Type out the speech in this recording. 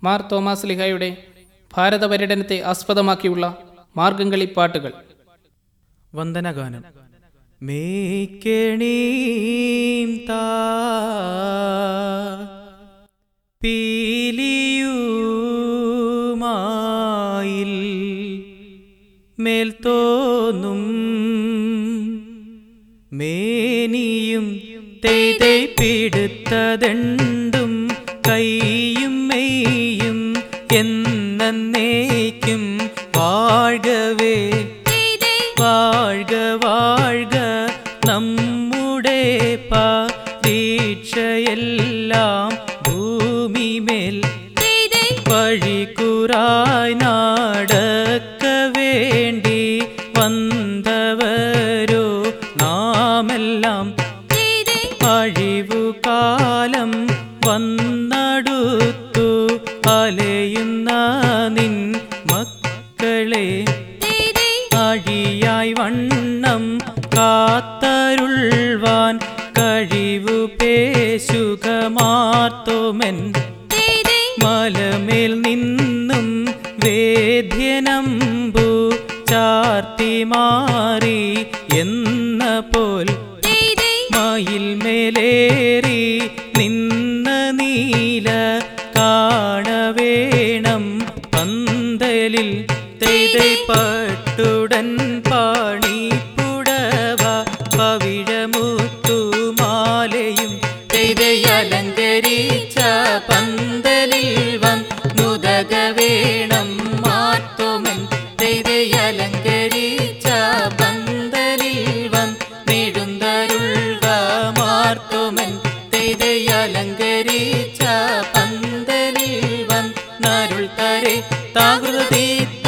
Mar Thomas ലിഹായുടെ ഭാരത പര്യടനത്തെ ആസ്പദമാക്കിയുള്ള മാർഗംകളി പാട്ടുകൾ വന്ദനഗാനം മേക്കണീം താ പീലിയുമായിൽ മേൽത്തോന്നും മേനിയും തെയ്തൈ പിടുത്തതെണ്ടും കൈയും മെയ്യും എന്നേക്കും വാഴ്കവേ വാഴ്ക വാഴ്ക നമ്മുടെ പരീക്ഷയെല്ലാം ഭൂമിമേൽ വഴിക്കുറായി നടക്ക വേണ്ടി വന്നവരോ നാമെല്ലാം അഴിവുകാലം വന്നടുത്തു അലയുന്ന നിൻ മക്കളെ അഴിയായി വണ്ണം കാത്തരുൾവാൻ കഴിവു പേശുകമാർത്തോമൻ മലമേൽ നിന്നും വേദ്യനമ്പു ചാർത്തി മാറി എന്ന പോൽ മയിൽ മേലേറി നിന്ന നീല കാണവേണം പന്തലിൽ തെയ്തൈ പട്ടുടൻ പാണി പുടവ പവിഴമുത്തുമാലയും തെയ്തൈ അലങ്കരിച്ച പന്തലിൽ വന്നുതക വേണം മാത്തോമൻ തെയ്തൈ അലങ്കരിച്ച പന്തലിൽ വന്നിടുന്തരുൾക മാർത്തോമൻ തെയ്തൈ അലങ്കരിച്ച പന്തലിൽ വന്നരുൾ തരെ താകൃതി